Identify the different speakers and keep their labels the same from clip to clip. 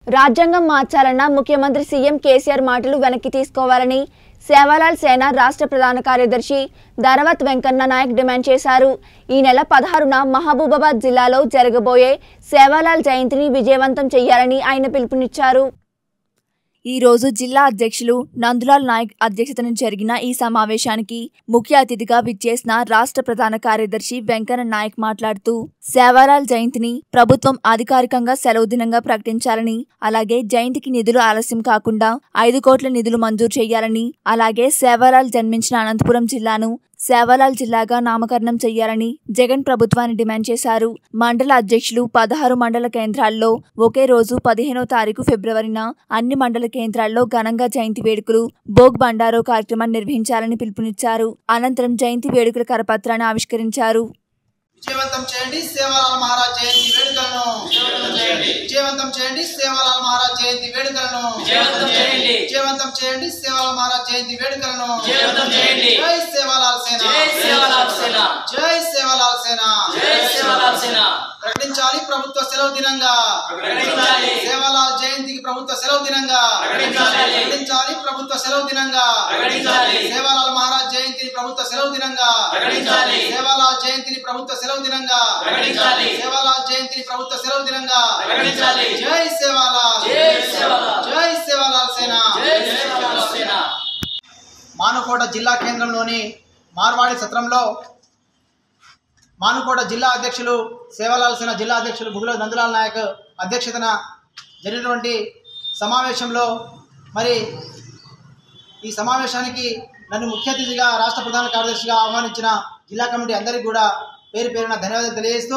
Speaker 1: రాజ్యాంగం మార్చాలన్న ముఖ్యమంత్రి సీఎం కేసీఆర్ మాటలు వెనక్కి తీసుకోవాలని సేవాలాల్ సేన రాష్ట్ర ప్రధాన కార్యదర్శి ధరవత్ వెంకన్న నాయక్ డిమాండ్ చేశారు ఈ నెల పదహారున మహబూబాబాద్ జిల్లాలో జరగబోయే సేవాలాల్ జయంతిని విజయవంతం చేయాలని ఆయన పిలుపునిచ్చారు ఈ రోజు జిల్లా అధ్యక్షులు నందులాల్ నాయక్ అధ్యక్షతన జరిగిన ఈ సమావేశానికి ముఖ్య అతిథిగా విచ్చేసిన రాష్ట్ర ప్రధాన కార్యదర్శి వెంకన్న నాయక్ మాట్లాడుతూ సేవాలాల్ జయంతిని ప్రభుత్వం అధికారికంగా సెలవు దినంగా ప్రకటించాలని అలాగే జయంతికి నిధులు ఆలస్యం కాకుండా ఐదు కోట్ల నిధులు మంజూరు చేయాలని అలాగే సేవాలాల్ జన్మించిన అనంతపురం జిల్లాను సేవాలాల్ జిల్లాగా నామకరణం చేయాలని జగన్ ప్రభుత్వాన్ని డిమాండ్ చేశారు మండల అధ్యక్షులు పదహారు మండల కేంద్రాల్లో ఒకే రోజు పదిహేనో తారీఖు ఫిబ్రవరిన అన్ని మండల కేంద్రాల్లో ఘనంగా జయంతి వేడుకలు భోగ్ బండారో కార్యక్రమాన్ని నిర్వహించాలని పిలుపునిచ్చారు అనంతరం జయంతి వేడుకల కరపత్రాన్ని ఆవిష్కరించారు
Speaker 2: విజయవంతం చేయండి సేవాలాల్ మహారాజ్ జయంతి వేడుకలను విజయవంతం చేయండి సేవాలాల్ మహారాజ్ జయంతి వేడుకలను
Speaker 3: విజయవంతం చేయండి
Speaker 2: విజయవంతం చేయండి సేవాలాల్ మహారాజ్ జయంతి వేడుకలను
Speaker 3: విజయవంతం చేయండి
Speaker 2: జై సేవాలాల్ సేన
Speaker 3: జై సేవలాల్ సేన
Speaker 2: జై సేవాలాల్ సేన
Speaker 3: జై సేవలాల్ సేన
Speaker 2: ప్రకటించాలి ప్రభుత్వ సెలవు దినంగా
Speaker 3: ప్రకటించాలి
Speaker 2: సేవాలాల్ జయంతికి ప్రభుత్వ సెలవు దినంగా
Speaker 3: ప్రకటించాలి.
Speaker 2: ప్రకటించాలి ప్రభుత్వ సెలవు దినంగా
Speaker 3: ప్రకటించాలి.
Speaker 2: సేవాలాల్ మహారాజ్ జయంతిని ప్రభుత్వ సెలవు దినంగా
Speaker 3: ప్రకటించాలి.
Speaker 2: సేవాలాల్ జయంతిని ప్రభుత్వ సెలవు దినంగా
Speaker 3: ప్రకటించాలి.
Speaker 2: సేవాలాల్ జయంతిని ప్రభుత్వ సెలవు దినంగా
Speaker 3: ప్రకటించాలి.
Speaker 2: జై సేవాలాల్
Speaker 3: జై సేవలాల్
Speaker 2: జై సేవాలాల్ సేన
Speaker 3: జై సేవలాల్ సేన
Speaker 2: మానుకోట జిల్లా కేంద్రంలోని మార్వాడి సత్రంలో మానుకోట జిల్లా అధ్యక్షులు సేవలాల్ సేన జిల్లా అధ్యక్షులు బుగుల నందులాల్ నాయక్ అధ్యక్షతన జరిగినటువంటి సమావేశంలో మరి ఈ సమావేశానికి నన్ను ముఖ్య అతిథిగా రాష్ట్ర ప్రధాన కార్యదర్శిగా ఆహ్వానించిన జిల్లా కమిటీ అందరికీ కూడా పేరు పేరున ధన్యవాదాలు తెలియజేస్తూ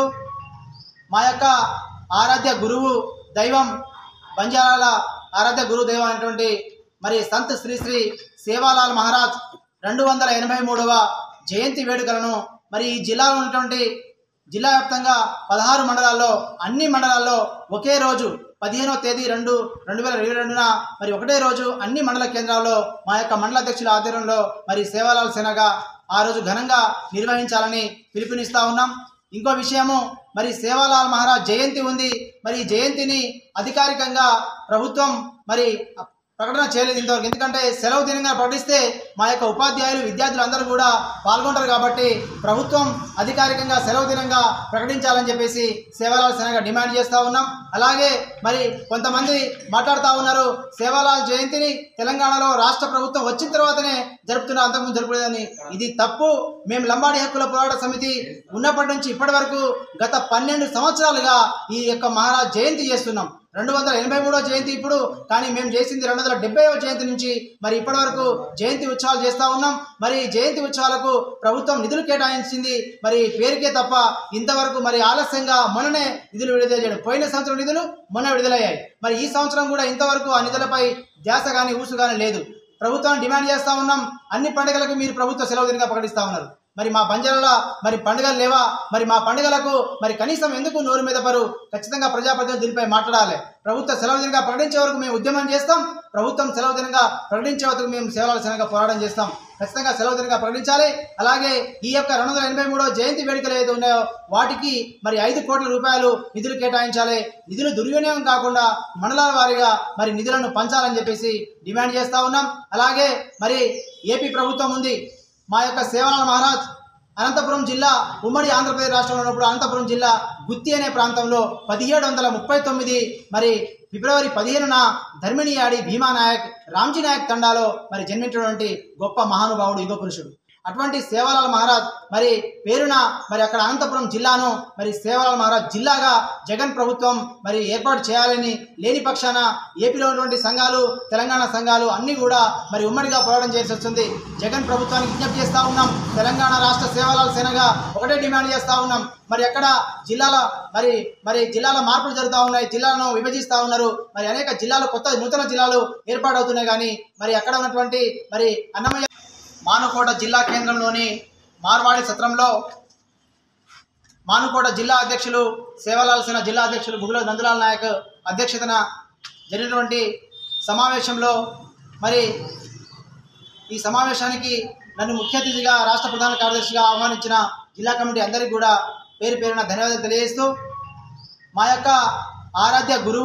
Speaker 2: మా యొక్క ఆరాధ్య గురువు దైవం బంజారాల ఆరాధ్య గురువు దైవం అయినటువంటి మరి సంత్ శ్రీ శ్రీ సేవాలాల్ మహారాజ్ రెండు వందల ఎనభై మూడవ జయంతి వేడుకలను మరి ఈ జిల్లాలో ఉన్నటువంటి జిల్లా వ్యాప్తంగా పదహారు మండలాల్లో అన్ని మండలాల్లో ఒకే రోజు పదిహేనో తేదీ రెండు రెండు వేల ఇరవై రెండున మరి ఒకటే రోజు అన్ని మండల కేంద్రాల్లో మా యొక్క మండల అధ్యక్షుల ఆధ్వర్యంలో మరి సేవాలాల్ సేనగా ఆ రోజు ఘనంగా నిర్వహించాలని పిలుపునిస్తా ఉన్నాం ఇంకో విషయము మరి సేవాలాల్ మహారాజ్ జయంతి ఉంది మరి ఈ జయంతిని అధికారికంగా ప్రభుత్వం మరి ప్రకటన చేయలేదు ఇంతవరకు ఎందుకంటే సెలవు దినంగా ప్రకటిస్తే మా యొక్క ఉపాధ్యాయులు విద్యార్థులు అందరూ కూడా పాల్గొంటారు కాబట్టి ప్రభుత్వం అధికారికంగా సెలవు దినంగా ప్రకటించాలని చెప్పేసి సేవాలాల్ సేనగా డిమాండ్ చేస్తూ ఉన్నాం అలాగే మరి కొంతమంది మాట్లాడుతూ ఉన్నారు సేవాలాల్ జయంతిని తెలంగాణలో రాష్ట్ర ప్రభుత్వం వచ్చిన తర్వాతనే జరుపుతున్నారు అంతకుముందు జరుపులేదని ఇది తప్పు మేము లంబాడి హక్కుల పోరాట సమితి ఉన్నప్పటి నుంచి ఇప్పటి వరకు గత పన్నెండు సంవత్సరాలుగా ఈ యొక్క మహారాజ్ జయంతి చేస్తున్నాం రెండు వందల ఎనభై మూడో జయంతి ఇప్పుడు కానీ మేము చేసింది రెండు వందల డెబ్బైవ జయంతి నుంచి మరి ఇప్పటి వరకు జయంతి ఉత్సవాలు చేస్తూ ఉన్నాం మరి ఈ జయంతి ఉత్సవాలకు ప్రభుత్వం నిధులు కేటాయించింది మరి పేరుకే తప్ప ఇంతవరకు మరి ఆలస్యంగా మొన్ననే నిధులు విడుదల చేయడం పోయిన సంవత్సరం నిధులు మొన్న విడుదలయ్యాయి మరి ఈ సంవత్సరం కూడా ఇంతవరకు ఆ నిధులపై ధ్యాస కానీ ఊసు కానీ లేదు ప్రభుత్వాన్ని డిమాండ్ చేస్తా ఉన్నాం అన్ని పండుగలకు మీరు ప్రభుత్వ సెలవు దినంగా ప్రకటిస్తా ఉన్నారు మరి మా బంజారాల మరి పండుగలు లేవా మరి మా పండుగలకు మరి కనీసం ఎందుకు నోరు మీద పరు ఖచ్చితంగా ప్రజాప్రతినిధులు దీనిపై మాట్లాడాలి ప్రభుత్వ సెలవు దినంగా ప్రకటించే వరకు మేము ఉద్యమం చేస్తాం ప్రభుత్వం సెలవు దినంగా ప్రకటించే వరకు మేము సేవల సేనగా పోరాటం చేస్తాం ఖచ్చితంగా సెలవు దినంగా ప్రకటించాలి అలాగే ఈ యొక్క రెండు వందల ఎనభై మూడో జయంతి వేడుకలు ఏదైతే ఉన్నాయో వాటికి మరి ఐదు కోట్ల రూపాయలు నిధులు కేటాయించాలి నిధులు దుర్వినియోగం కాకుండా మండలాల వారీగా మరి నిధులను పంచాలని చెప్పేసి డిమాండ్ చేస్తా ఉన్నాం అలాగే మరి ఏపీ ప్రభుత్వం ఉంది మా యొక్క సేవలాల మహారాజ్ అనంతపురం జిల్లా ఉమ్మడి ఆంధ్రప్రదేశ్ రాష్ట్రంలో ఉన్నప్పుడు అనంతపురం జిల్లా గుత్తి అనే ప్రాంతంలో పదిహేడు వందల ముప్పై తొమ్మిది మరి ఫిబ్రవరి పదిహేనున ధర్మిణియాడి భీమా నాయక్ రామ్జీ నాయక్ తండాలో మరి జన్మించినటువంటి గొప్ప మహానుభావుడు యుగ పురుషుడు అటువంటి సేవలాల్ మహారాజ్ మరి పేరున మరి అక్కడ అనంతపురం జిల్లాను మరి సేవలాల్ మహారాజ్ జిల్లాగా జగన్ ప్రభుత్వం మరి ఏర్పాటు చేయాలని లేని పక్షాన ఏపీలో ఉన్నటువంటి సంఘాలు తెలంగాణ సంఘాలు అన్నీ కూడా మరి ఉమ్మడిగా పోరాటం చేయాల్సి వస్తుంది జగన్ ప్రభుత్వానికి విజ్ఞప్తి చేస్తా ఉన్నాం తెలంగాణ రాష్ట్ర సేవలాల్ సేనగా ఒకటే డిమాండ్ చేస్తా ఉన్నాం మరి ఎక్కడ జిల్లాల మరి మరి జిల్లాల మార్పులు జరుగుతూ ఉన్నాయి జిల్లాలను విభజిస్తూ ఉన్నారు మరి అనేక జిల్లాలు కొత్త నూతన జిల్లాలు ఏర్పాటవుతున్నాయి కానీ మరి అక్కడ ఉన్నటువంటి మరి అన్నమయ్య మానుకోట జిల్లా కేంద్రంలోని మార్వాడి సత్రంలో మానుకోట జిల్లా అధ్యక్షులు సేవలాల్ సేన జిల్లా అధ్యక్షులు బుగుల నందులాల్ నాయక్ అధ్యక్షతన జరిగినటువంటి సమావేశంలో మరి ఈ సమావేశానికి నన్ను ముఖ్య అతిథిగా రాష్ట్ర ప్రధాన కార్యదర్శిగా ఆహ్వానించిన జిల్లా కమిటీ అందరికీ కూడా పేరు పేరున ధన్యవాదాలు తెలియజేస్తూ మా యొక్క ఆరాధ్య గురువు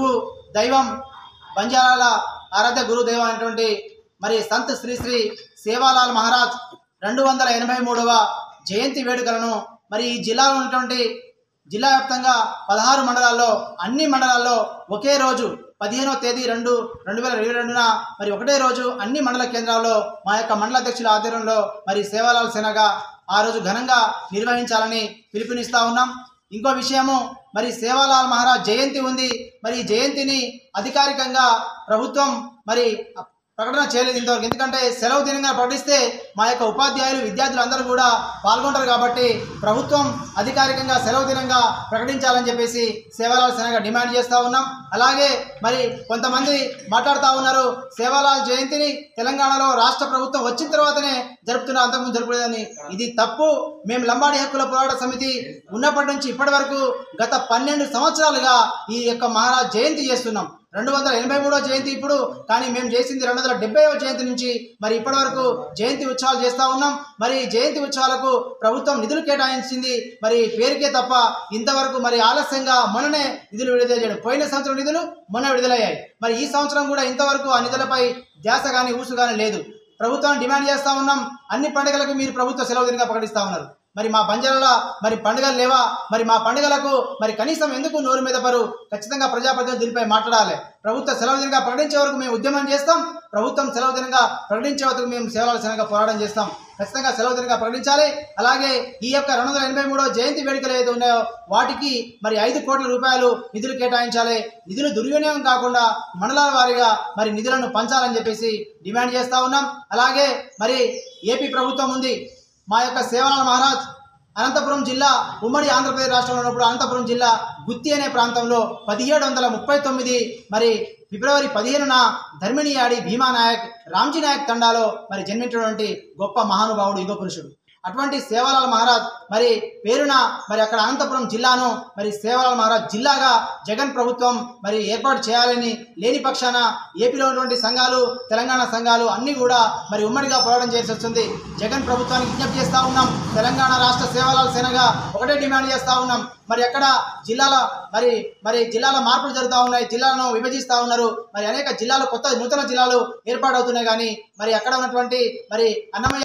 Speaker 2: దైవం బంజారాల ఆరాధ్య గురు దైవం అయినటువంటి మరి సంత్ శ్రీ శ్రీ సేవాలాల్ మహారాజ్ రెండు వందల ఎనభై మూడవ జయంతి వేడుకలను మరి ఈ జిల్లాలో ఉన్నటువంటి జిల్లా వ్యాప్తంగా పదహారు మండలాల్లో అన్ని మండలాల్లో ఒకే రోజు పదిహేనవ తేదీ రెండు రెండు వేల ఇరవై రెండున మరి ఒకటే రోజు అన్ని మండల కేంద్రాల్లో మా యొక్క మండల అధ్యక్షుల ఆధ్వర్యంలో మరి సేవాలాల్ సేనగా ఆ రోజు ఘనంగా నిర్వహించాలని పిలుపునిస్తా ఉన్నాం ఇంకో విషయము మరి సేవాలాల్ మహారాజ్ జయంతి ఉంది మరి ఈ జయంతిని అధికారికంగా ప్రభుత్వం మరి ప్రకటన చేయలేదు ఇంతవరకు ఎందుకంటే సెలవు దినంగా ప్రకటిస్తే మా యొక్క ఉపాధ్యాయులు విద్యార్థులు అందరూ కూడా పాల్గొంటారు కాబట్టి ప్రభుత్వం అధికారికంగా సెలవు దినంగా ప్రకటించాలని చెప్పేసి సేవాలాల్ సేనగా డిమాండ్ చేస్తూ ఉన్నాం అలాగే మరి కొంతమంది మాట్లాడుతూ ఉన్నారు సేవాలాల్ జయంతిని తెలంగాణలో రాష్ట్ర ప్రభుత్వం వచ్చిన తర్వాతనే జరుపుతున్నారు అంతకుముందు జరపలేదని ఇది తప్పు మేము లంబాడి హక్కుల పోరాట సమితి ఉన్నప్పటి నుంచి ఇప్పటి వరకు గత పన్నెండు సంవత్సరాలుగా ఈ యొక్క మహారాజ్ జయంతి చేస్తున్నాం రెండు వందల ఎనభై మూడో జయంతి ఇప్పుడు కానీ మేము చేసింది రెండు వందల డెబ్బైవ జయంతి నుంచి మరి ఇప్పటి వరకు జయంతి ఉత్సవాలు చేస్తూ ఉన్నాం మరి ఈ జయంతి ఉత్సవాలకు ప్రభుత్వం నిధులు కేటాయించింది మరి పేరుకే తప్ప ఇంతవరకు మరి ఆలస్యంగా మొన్ననే నిధులు విడుదల చేయడం పోయిన సంవత్సరం నిధులు మొన్న విడుదలయ్యాయి మరి ఈ సంవత్సరం కూడా ఇంతవరకు ఆ నిధులపై ధ్యాస కానీ ఊసు కానీ లేదు ప్రభుత్వాన్ని డిమాండ్ చేస్తా ఉన్నాం అన్ని పండుగలకు మీరు ప్రభుత్వ సెలవు దినంగా ప్రకటిస్తా ఉన్నారు మరి మా బంజారాల మరి పండుగలు లేవా మరి మా పండుగలకు మరి కనీసం ఎందుకు నోరు మీద పరు ఖచ్చితంగా ప్రజాప్రతినిధులు దీనిపై మాట్లాడాలి ప్రభుత్వ సెలవు దినంగా ప్రకటించే వరకు మేము ఉద్యమం చేస్తాం ప్రభుత్వం సెలవు దినంగా ప్రకటించే వరకు మేము సేవల సేనగా పోరాటం చేస్తాం ఖచ్చితంగా సెలవు దినంగా ప్రకటించాలి అలాగే ఈ యొక్క రెండు వందల ఎనభై మూడో జయంతి వేడుకలు ఏదైతే ఉన్నాయో వాటికి మరి ఐదు కోట్ల రూపాయలు నిధులు కేటాయించాలి నిధులు దుర్వినియోగం కాకుండా మండలాల వారీగా మరి నిధులను పంచాలని చెప్పేసి డిమాండ్ చేస్తా ఉన్నాం అలాగే మరి ఏపీ ప్రభుత్వం ఉంది మా యొక్క సేవలాల్ మహారాజ్ అనంతపురం జిల్లా ఉమ్మడి ఆంధ్రప్రదేశ్ రాష్ట్రంలో ఉన్నప్పుడు అనంతపురం జిల్లా గుత్తి అనే ప్రాంతంలో పదిహేడు వందల ముప్పై తొమ్మిది మరి ఫిబ్రవరి పదిహేనున ధర్మిణియాడి భీమా నాయక్ రామ్జీ నాయక్ తండాలో మరి జన్మించినటువంటి గొప్ప మహానుభావుడు యుగ పురుషుడు అటువంటి సేవలాల్ మహారాజ్ మరి పేరున మరి అక్కడ అనంతపురం జిల్లాను మరి సేవలాల్ మహారాజ్ జిల్లాగా జగన్ ప్రభుత్వం మరి ఏర్పాటు చేయాలని లేని పక్షాన ఏపీలో ఉన్నటువంటి సంఘాలు తెలంగాణ సంఘాలు అన్నీ కూడా మరి ఉమ్మడిగా పోరాటం చేయాల్సి వస్తుంది జగన్ ప్రభుత్వానికి విజ్ఞప్తి చేస్తా ఉన్నాం తెలంగాణ రాష్ట్ర సేవలాల్ సేనగా ఒకటే డిమాండ్ చేస్తా ఉన్నాం మరి అక్కడ జిల్లాల మరి మరి జిల్లాల మార్పులు జరుగుతూ ఉన్నాయి జిల్లాలను విభజిస్తూ ఉన్నారు మరి అనేక జిల్లాలు కొత్త నూతన జిల్లాలు ఏర్పాటవుతున్నాయి కానీ మరి అక్కడ ఉన్నటువంటి మరి అన్నమయ్య